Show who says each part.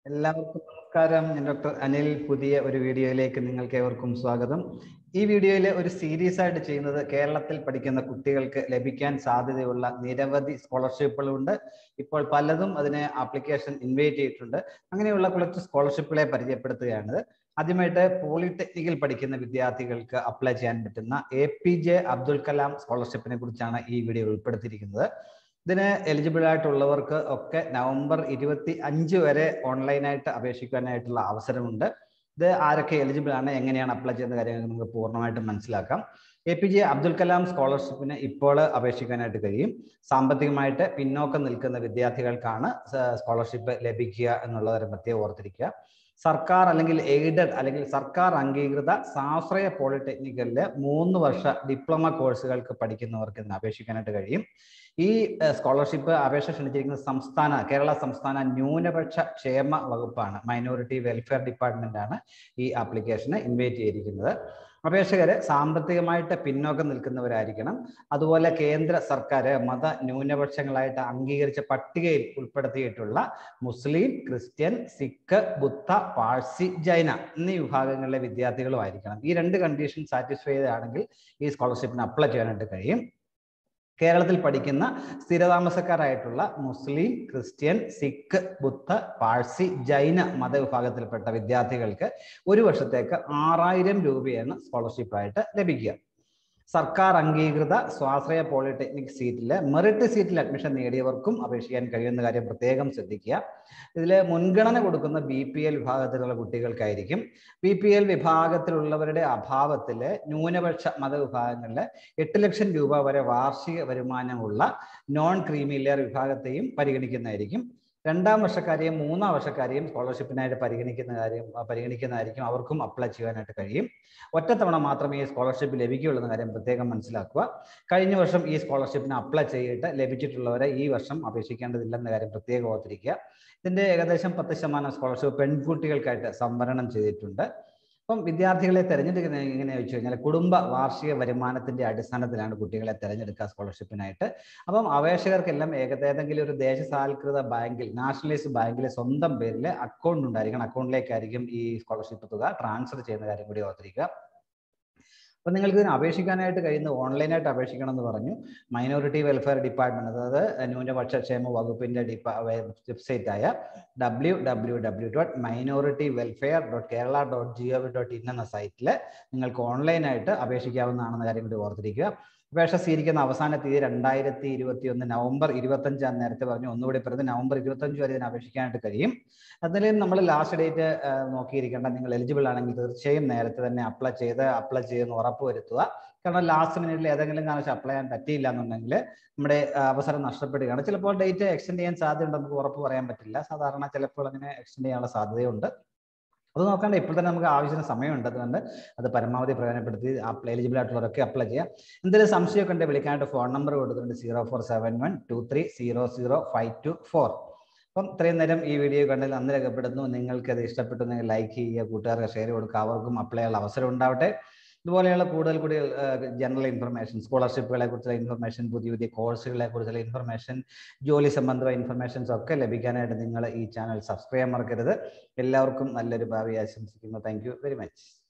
Speaker 1: എല്ലാവർക്കും നമസ്കാരം ഞാൻ ഡോക്ടർ അനിൽ പുതിയ ഒരു വീഡിയോയിലേക്ക് നിങ്ങൾക്ക് ഏവർക്കും സ്വാഗതം ഈ വീഡിയോയിൽ ഒരു സീരീസ് ആയിട്ട് ചെയ്യുന്നത് കേരളത്തിൽ പഠിക്കുന്ന കുട്ടികൾക്ക് ലഭിക്കാൻ സാധ്യതയുള്ള നിരവധി സ്കോളർഷിപ്പുകളുണ്ട് ഇപ്പോൾ പലതും അതിന് ആപ്ലിക്കേഷൻ ഇൻവൈറ്റ് ചെയ്തിട്ടുണ്ട് അങ്ങനെയുള്ള കുറച്ച് സ്കോളർഷിപ്പുകളെ പരിചയപ്പെടുത്തുകയാണ് ആദ്യമായിട്ട് പോളിടെക്നിക്കിൽ പഠിക്കുന്ന വിദ്യാർത്ഥികൾക്ക് അപ്ലൈ ചെയ്യാൻ പറ്റുന്ന A P J Abdul Kalam സ്കോളർഷിപ്പിനെ കുറിച്ചാണ് ഈ വീഡിയോ ഉൾപ്പെടുത്തിയിരിക്കുന്നത് ഇതിന് എലിജിബിൾ ആയിട്ടുള്ളവർക്ക് ഒക്കെ നവംബർ ഇരുപത്തി അഞ്ച് വരെ ഓൺലൈനായിട്ട് അപേക്ഷിക്കാനായിട്ടുള്ള അവസരമുണ്ട് ഇത് ആരൊക്കെ എലിജിബിൾ ആണ് എങ്ങനെയാണ് അപ്ലൈ ചെയ്യുന്ന കാര്യങ്ങൾ നമുക്ക് പൂർണ്ണമായിട്ടും മനസ്സിലാക്കാം A P J Abdul Kalam സ്കോളർഷിപ്പിന് ഇപ്പോൾ അപേക്ഷിക്കാനായിട്ട് കഴിയും സാമ്പത്തികമായിട്ട് പിന്നോക്കം നിൽക്കുന്ന വിദ്യാർത്ഥികൾക്കാണ് സ്കോളർഷിപ്പ് ലഭിക്കുക എന്നുള്ളവരെ പ്രത്യേകം ഓർത്തിരിക്കുക സർക്കാർ അല്ലെങ്കിൽ എയ്ഡഡ് അല്ലെങ്കിൽ സർക്കാർ അംഗീകൃത സ്വാശ്രയ പോളിടെക്നിക്കലിലെ മൂന്ന് വർഷ ഡിപ്ലോമ കോഴ്സുകൾക്ക് പഠിക്കുന്നവർക്ക് ഇതിന് അപേക്ഷിക്കാനായിട്ട് കഴിയും ഈ സ്കോളർഷിപ്പ് അപേക്ഷ ക്ഷണിച്ചിരിക്കുന്ന സംസ്ഥാന കേരള സംസ്ഥാന ന്യൂനപക്ഷ ക്ഷേമ വകുപ്പാണ് മൈനോറിറ്റി വെൽഫെയർ ഡിപ്പാർട്ട്മെന്റ് ആണ് ഈ ആപ്ലിക്കേഷന് ഇൻവൈറ്റ് ചെയ്തിരിക്കുന്നത് അപേക്ഷകര് സാമ്പത്തികമായിട്ട് പിന്നോക്കം നിൽക്കുന്നവരായിരിക്കണം അതുപോലെ കേന്ദ്ര സർക്കാർ മത ന്യൂനപക്ഷങ്ങളായിട്ട് അംഗീകരിച്ച പട്ടികയിൽ ഉൾപ്പെടുത്തിയിട്ടുള്ള മുസ്ലിം ക്രിസ്ത്യൻ സിഖ് ബുദ്ധ പാഴ്സി ജൈന എന്നീ വിഭാഗങ്ങളിലെ വിദ്യാർത്ഥികളും ആയിരിക്കണം ഈ രണ്ട് കണ്ടീഷൻ സാറ്റിസ്ഫൈ ചെയ്താണെങ്കിൽ ഈ സ്കോളർഷിപ്പിന് അപ്ലൈ ചെയ്യാനായിട്ട് കഴിയും കേരളത്തിൽ പഠിക്കുന്ന സ്ഥിരതാമസക്കാരായിട്ടുള്ള മുസ്ലിം ക്രിസ്ത്യൻ സിഖ് ബുദ്ധ പാഴ്സി ജൈന മതവിഭാഗത്തിൽപ്പെട്ട വിദ്യാർത്ഥികൾക്ക് ഒരു വർഷത്തേക്ക് ആറായിരം രൂപയാണ് സ്കോളർഷിപ്പായിട്ട് ലഭിക്കുക സർക്കാർ അംഗീകൃത സ്വാശ്രയ പോളിടെക്നിക് സീറ്റിൽ മെറിറ്റ് സീറ്റിൽ അഡ്മിഷൻ നേടിയവർക്കും അപേക്ഷിക്കാൻ കഴിയുന്ന കാര്യം പ്രത്യേകം ശ്രദ്ധിക്കുക ഇതിൽ മുൻഗണന കൊടുക്കുന്ന ബി പി എൽ വിഭാഗത്തിലുള്ള കുട്ടികൾക്കായിരിക്കും ബി പി എൽ വിഭാഗത്തിലുള്ളവരുടെ അഭാവത്തിൽ ന്യൂനപക്ഷ മതവിഭാഗങ്ങളിൽ എട്ട് ലക്ഷം രൂപ വരെ വാർഷിക വരുമാനമുള്ള നോൺ ക്രീമി ലെയർ വിഭാഗത്തെയും പരിഗണിക്കുന്നതായിരിക്കും രണ്ടാം വർഷക്കാരെയും മൂന്നാം വർഷക്കാരെയും സ്കോളർഷിപ്പിനായിട്ട് പരിഗണിക്കുന്ന കാര്യം പരിഗണിക്കുന്നതായിരിക്കും അവർക്കും അപ്ലൈ ചെയ്യാനായിട്ട് കഴിയും ഒറ്റത്തവണ മാത്രമേ ഈ സ്കോളർഷിപ്പ് ലഭിക്കുകയുള്ളൂ എന്ന കാര്യം പ്രത്യേകം മനസ്സിലാക്കുക കഴിഞ്ഞ വർഷം ഈ സ്കോളർഷിപ്പിന് അപ്ലൈ ചെയ്തിട്ട് ലഭിച്ചിട്ടുള്ളവരെ ഈ വർഷം അപേക്ഷിക്കേണ്ടതില്ലെന്ന കാര്യം പ്രത്യേകം ഓർത്തിരിക്കുക ഇതിന്റെ ഏകദേശം പത്ത് ശതമാനം സ്കോളർഷിപ്പ് പെൺകുട്ടികൾക്കായിട്ട് സംവരണം ചെയ്തിട്ടുണ്ട് അപ്പം വിദ്യാർത്ഥികളെ തിരഞ്ഞെടുക്കുന്നത് എങ്ങനെയാ വെച്ച് കഴിഞ്ഞാൽ കുടുംബ വാർഷിക വരുമാനത്തിന്റെ അടിസ്ഥാനത്തിലാണ് കുട്ടികളെ തിരഞ്ഞെടുക്കുക സ്കോളർഷിപ്പിനായിട്ട് അപ്പം അപേക്ഷകർക്കെല്ലാം ഏകദേശം ഒരു ദേശസാൽകൃത ബാങ്കിൽ നാഷണലൈസ് ബാങ്കിൽ സ്വന്തം പേരിൽ അക്കൗണ്ട് ഉണ്ടായിരിക്കണം അക്കൗണ്ടിലേക്കായിരിക്കും ഈ സ്കോളർഷിപ്പ് തുക ട്രാൻസ്ഫർ ചെയ്യുന്ന കാര്യം കൂടി ഓർത്തിരിക്കുക അപ്പം നിങ്ങൾക്ക് ഇതിന് അപേക്ഷിക്കാനായിട്ട് കഴിയുന്ന ഓൺലൈനായിട്ട് അപേക്ഷിക്കണം എന്ന് പറഞ്ഞു മൈനോറിറ്റി വെൽഫെയർ ഡിപ്പാർട്ട്മെന്റ് അതായത് ന്യൂനപക്ഷ ക്ഷേമ വകുപ്പിന്റെ ഡിപ്പാ വെബ്സൈറ്റ് ആയ W W W dot minority welfare dot Kerala dot G O V dot in എന്ന സൈറ്റിൽ നിങ്ങൾക്ക് ഓൺലൈനായിട്ട് അപേക്ഷിക്കാവുന്നതാണെന്ന കാര്യം കൂടി ഓർത്തിരിക്കുക അപേക്ഷ സ്വീകരിക്കുന്ന അവസാന തീയതി രണ്ടായിരത്തി ഇരുപത്തി ഒന്ന് നവംബർ ഇരുപത്തഞ്ചാം നേരത്തെ പറഞ്ഞു ഒന്നുകൂടി പറഞ്ഞ് നവംബർ ഇരുപത്തഞ്ച് വരെ ഇതിന് അപേക്ഷിക്കാനായിട്ട് കഴിയും അതിൽ നമ്മൾ ലാസ്റ്റ് ഡേറ്റ് നോക്കിയിരിക്കേണ്ട നിങ്ങൾ എലിജിബിൾ ആണെങ്കിൽ തീർച്ചയായും നേരത്തെ തന്നെ അപ്ലൈ ചെയ്ത് അപ്ലൈ ചെയ്യുന്ന ഉറപ്പ് വരുത്തുക കാരണം ലാസ്റ്റ് മിനിറ്റിൽ ഏതെങ്കിലും കാരണവശാൽ അപ്ലൈ ചെയ്യാൻ പറ്റിയില്ല എന്നുണ്ടെങ്കിൽ നമ്മുടെ അവസരം നഷ്ടപ്പെടുകയാണ് ചിലപ്പോൾ ഡേറ്റ് എക്സ്റ്റെൻഡ് ചെയ്യാൻ സാധ്യതയുണ്ട് നമുക്ക് ഉറപ്പ് പറയാൻ പറ്റില്ല സാധാരണ ചിലപ്പോൾ അങ്ങനെ എക്സ്റ്റെൻഡ് ചെയ്യാനുള്ള സാധ്യതയുണ്ട് അത് നോക്കാണ്ട് ഇപ്പോൾ തന്നെ നമുക്ക് ആവശ്യത്തിന് സമയമുണ്ട് അതുകൊണ്ട് അത് പരമാവധി പ്രയോജനപ്പെടുത്തി അപ്ലൈ എലിജിബിൾ ആയിട്ടുള്ളവരൊക്കെ അപ്ലൈ ചെയ്യാം എന്തെങ്കിലും സംശയമൊക്കെ ഉണ്ടെങ്കിൽ വിളിക്കാനായിട്ട് ഫോൺ നമ്പർ കൊടുത്തിട്ടുണ്ട് zero four seven one two three zero zero five two four അപ്പം ഇത്രയും നേരം ഈ വീഡിയോ കണ്ടതിൽ നന്ദി രേഖപ്പെടുന്നു നിങ്ങൾക്ക് അത് ഇഷ്ടപ്പെട്ടു നിങ്ങൾ ലൈക്ക് ചെയ്യുക കൂട്ടുകാർക്ക് ഷെയർ കൊടുക്കുക അവർക്കും അപ്ലൈ ചെയ്യാനുള്ള അവസരം ഉണ്ടാവട്ടെ ഇതുപോലെയുള്ള കൂടുതൽ കൂടുതൽ ജനറൽ ഇൻഫർമേഷൻ സ്കോളർഷിപ്പുകളെ കുറിച്ചുള്ള ഇൻഫർമേഷൻ പുതിയ പുതിയ കോഴ്സുകളെ കുറിച്ചുള്ള ഇൻഫർമേഷൻ ജോലി സംബന്ധമായ ഇൻഫർമേഷൻസ് ഒക്കെ ലഭിക്കാനായിട്ട് നിങ്ങൾ ഈ ചാനൽ സബ്സ്ക്രൈബ് ചെയ്യാൻ മറക്കരുത് എല്ലാവർക്കും നല്ലൊരു ഭാവി ആശംസിക്കുന്നു താങ്ക് വെരി മച്ച്